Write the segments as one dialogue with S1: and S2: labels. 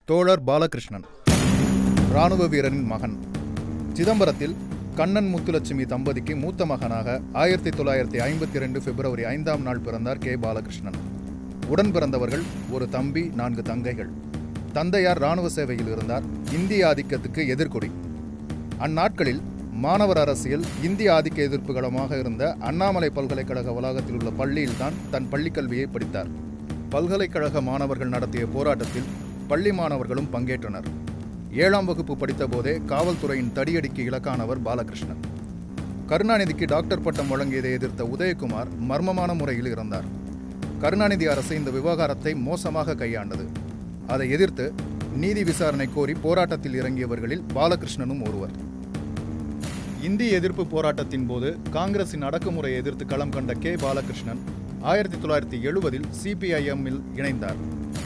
S1: தோழர் பாலகிருஷ்ணன் இராணுவ வீரரின் மகன் சிதம்பரத்தில் கண்ணன் முத்துலட்சுமி தம்பதிக்கு மூத்த மகனாக ஆயிரத்தி தொள்ளாயிரத்தி ஐம்பத்தி ரெண்டு பிப்ரவரி ஐந்தாம் நாள் பிறந்தார் கே பாலகிருஷ்ணன் உடன் பிறந்தவர்கள் ஒரு தம்பி நான்கு தங்கைகள் தந்தையார் இராணுவ சேவையில் இருந்தார் இந்திய ஆதிக்கத்துக்கு எதிர்கொடி அந்நாட்களில் மாணவர் அரசியல் இந்திய ஆதிக்க எதிர்ப்புகளமாக இருந்த அண்ணாமலை பல்கலைக்கழக வளாகத்தில் உள்ள பள்ளியில்தான் தன் பள்ளிக்கல்வியை படித்தார் பல்கலைக்கழக மாணவர்கள் நடத்திய போராட்டத்தில் பள்ளி மாணவர்களும் பங்கேற்றனர் ஏழாம் வகுப்பு படித்தபோதே காவல்துறையின் தடியடிக்கு இலக்கானவர் பாலகிருஷ்ணன் கருணாநிதிக்கு டாக்டர் பட்டம் வழங்கியதை எதிர்த்த உதயகுமார் மர்மமான முறையில் இறந்தார் கருணாநிதி அரசு இந்த விவகாரத்தை மோசமாக கையாண்டது அதை எதிர்த்து நீதி விசாரணை கோரி போராட்டத்தில் இறங்கியவர்களில் பாலகிருஷ்ணனும் ஒருவர் இந்தி எதிர்ப்பு போராட்டத்தின் போது காங்கிரசின் அடக்குமுறையை எதிர்த்து களம் கண்ட கே பாலகிருஷ்ணன் ஆயிரத்தி தொள்ளாயிரத்தி எழுபதில் சிபிஐஎம்மில் இணைந்தார்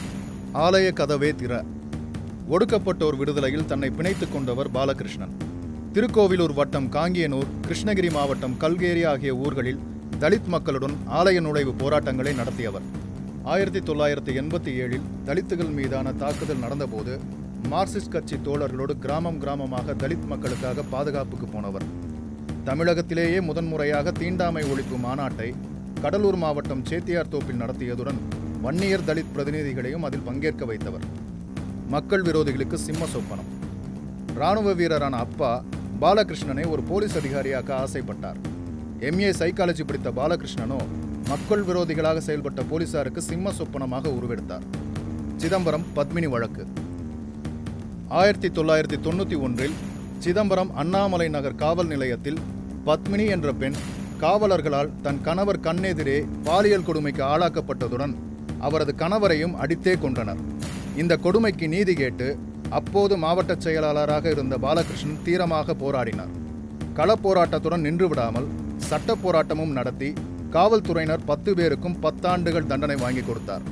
S1: ஆலய கதவே திற ஒடுக்கப்பட்டோர் விடுதலையில் தன்னை பிணைத்துக் கொண்டவர் பாலகிருஷ்ணன் திருக்கோவிலூர் வட்டம் காங்கியனூர் கிருஷ்ணகிரி மாவட்டம் கல்கேரி ஆகிய ஊர்களில் தலித் மக்களுடன் ஆலய நுழைவு போராட்டங்களை நடத்தியவர் ஆயிரத்தி தொள்ளாயிரத்தி எண்பத்தி ஏழில் தலித்துகள் மீதான தாக்குதல் நடந்தபோது மார்க்சிஸ்ட் கட்சி தோழர்களோடு கிராமம் கிராமமாக தலித் மக்களுக்காக பாதுகாப்புக்கு போனவர் தமிழகத்திலேயே முதன்முறையாக தீண்டாமை ஒழிப்பு மாநாட்டை கடலூர் மாவட்டம் சேத்தியார் தோப்பில் நடத்தியதுடன் வன்னியர் தலித் பிரதிநிதிகளையும் அதில் பங்கேற்க வைத்தவர் மக்கள் விரோதிகளுக்கு சிம்ம சொப்பனம் ராணுவ வீரரான அப்பா பாலகிருஷ்ணனை ஒரு போலீஸ் அதிகாரியாக்க ஆசைப்பட்டார் எம்ஏ சைக்காலஜி படித்த பாலகிருஷ்ணனோ மக்கள் விரோதிகளாக செயல்பட்ட போலீசாருக்கு சிம்ம சொப்பனமாக உருவெடுத்தார் சிதம்பரம் பத்மினி வழக்கு ஆயிரத்தி தொள்ளாயிரத்தி தொண்ணூற்றி ஒன்றில் சிதம்பரம் அண்ணாமலை நகர் காவல் நிலையத்தில் பத்மினி என்ற பெண் காவலர்களால் தன் கணவர் கண்ணெதிரே பாலியல் கொடுமைக்கு ஆளாக்கப்பட்டதுடன் அவரது கணவரையும் அடித்தே கொன்றனர் இந்த கொடுமைக்கு நீதி கேட்டு அப்போது மாவட்ட செயலாளராக இருந்த பாலகிருஷ்ணன் தீரமாக போராடினார் களப்போராட்டத்துடன் நின்று விடாமல் சட்ட போராட்டமும் நடத்தி காவல்துறையினர் பத்து பேருக்கும் பத்தாண்டுகள் தண்டனை வாங்கி கொடுத்தார்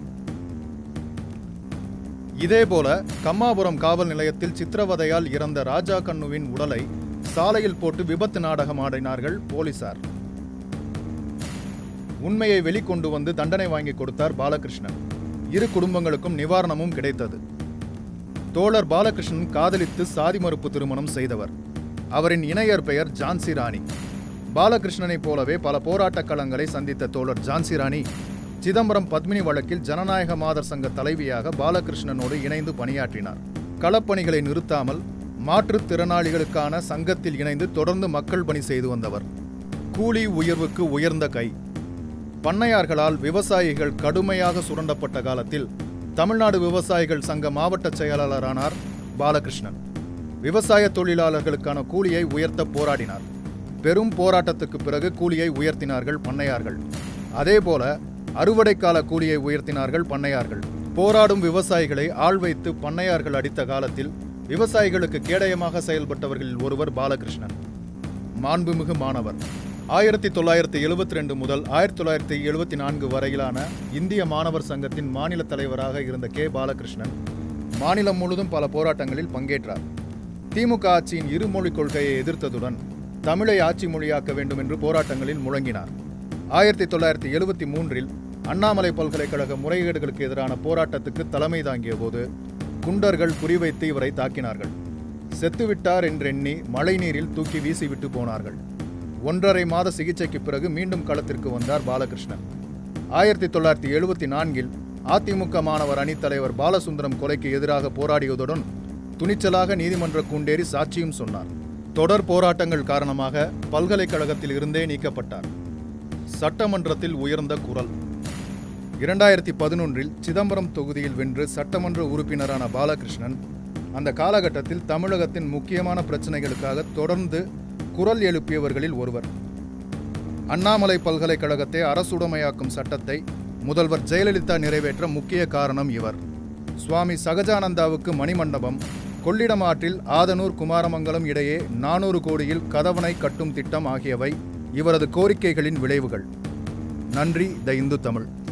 S1: இதேபோல கம்மாபுரம் காவல் நிலையத்தில் சித்திரவதையால் இறந்த ராஜா கண்ணுவின் உடலை சாலையில் போட்டு விபத்து நாடகம் ஆடினார்கள் போலீசார் உண்மையை வெளிக்கொண்டு வந்து தண்டனை வாங்கி கொடுத்தார் பாலகிருஷ்ணன் இரு குடும்பங்களுக்கும் நிவாரணமும் கிடைத்தது தோழர் பாலகிருஷ்ணன் காதலித்து சாதி மறுப்பு திருமணம் செய்தவர் அவரின் இணையர் பெயர் ஜான்சி ராணி பாலகிருஷ்ணனைப் போலவே பல போராட்டக் களங்களை சந்தித்த தோழர் ஜான்சி ராணி சிதம்பரம் பத்மினி வழக்கில் ஜனநாயக மாதர் சங்க தலைவியாக பாலகிருஷ்ணனோடு இணைந்து பணியாற்றினார் களப்பணிகளை நிறுத்தாமல் மாற்றுத்திறனாளிகளுக்கான சங்கத்தில் இணைந்து தொடர்ந்து மக்கள் பணி செய்து வந்தவர் கூலி உயர்வுக்கு உயர்ந்த கை பண்ணையார்களால் விவசாயிகள் கடுமையாக சுரண்டப்பட்ட காலத்தில் தமிழ்நாடு விவசாயிகள் சங்க மாவட்ட செயலாளரானார் பாலகிருஷ்ணன் விவசாய தொழிலாளர்களுக்கான கூலியை உயர்த்த போராடினார் பெரும் போராட்டத்துக்கு பிறகு கூலியை உயர்த்தினார்கள் பண்ணையார்கள் அதேபோல அறுவடைக்கால கூலியை உயர்த்தினார்கள் பண்ணையார்கள் போராடும் விவசாயிகளை ஆள் வைத்து பண்ணையார்கள் அடித்த காலத்தில் விவசாயிகளுக்கு கேடயமாக செயல்பட்டவர்களில் ஒருவர் பாலகிருஷ்ணன் மாண்புமிகு மாணவர் ஆயிரத்தி தொள்ளாயிரத்தி எழுபத்தி ரெண்டு முதல் ஆயிரத்தி தொள்ளாயிரத்தி எழுபத்தி நான்கு வரையிலான இந்திய மாணவர் சங்கத்தின் மாநில தலைவராக இருந்த கே பாலகிருஷ்ணன் மாநிலம் முழுதும் பல போராட்டங்களில் பங்கேற்றார் திமுக ஆட்சியின் இருமொழிக் கொள்கையை எதிர்த்ததுடன் தமிழை ஆட்சி மொழியாக்க வேண்டும் என்று போராட்டங்களில் முழங்கினார் ஆயிரத்தி தொள்ளாயிரத்தி எழுபத்தி மூன்றில் அண்ணாமலை பல்கலைக்கழக முறைகேடுகளுக்கு எதிரான போராட்டத்துக்கு தலைமை தாங்கிய போது குண்டர்கள் குறிவைத்து இவரை தாக்கினார்கள் செத்துவிட்டார் என்றெண்ணி மழைநீரில் தூக்கி வீசிவிட்டு போனார்கள் ஒன்றரை மாத சிகிச்சைக்கு பிறகு மீண்டும் களத்திற்கு வந்தார் பாலகிருஷ்ணன் ஆயிரத்தி தொள்ளாயிரத்தி எழுபத்தி நான்கில் அதிமுக மாணவர் அணித் தலைவர் பாலசுந்தரம் கொலைக்கு எதிராக போராடியதுடன் துணிச்சலாக நீதிமன்ற கூண்டேறி சாட்சியும் சொன்னார் தொடர் போராட்டங்கள் காரணமாக பல்கலைக்கழகத்தில் இருந்தே நீக்கப்பட்டார் சட்டமன்றத்தில் உயர்ந்த குரல் இரண்டாயிரத்தி பதினொன்றில் சிதம்பரம் தொகுதியில் வென்று சட்டமன்ற உறுப்பினரான பாலகிருஷ்ணன் அந்த காலகட்டத்தில் தமிழகத்தின் முக்கியமான பிரச்சனைகளுக்காக தொடர்ந்து குரல் எழுப்பியவர்களில் ஒருவர் அண்ணாமலை பல்கலைக்கழகத்தை அரசுடைமையாக்கும் சட்டத்தை முதல்வர் ஜெயலலிதா நிறைவேற்ற முக்கிய காரணம் இவர் சுவாமி சகஜானந்தாவுக்கு மணிமண்டபம் கொள்ளிடம் ஆற்றில் ஆதனூர் குமாரமங்கலம் இடையே நானூறு கோடியில் கதவணை கட்டும் திட்டம் ஆகியவை இவரது கோரிக்கைகளின் விளைவுகள் நன்றி த இந்து தமிழ்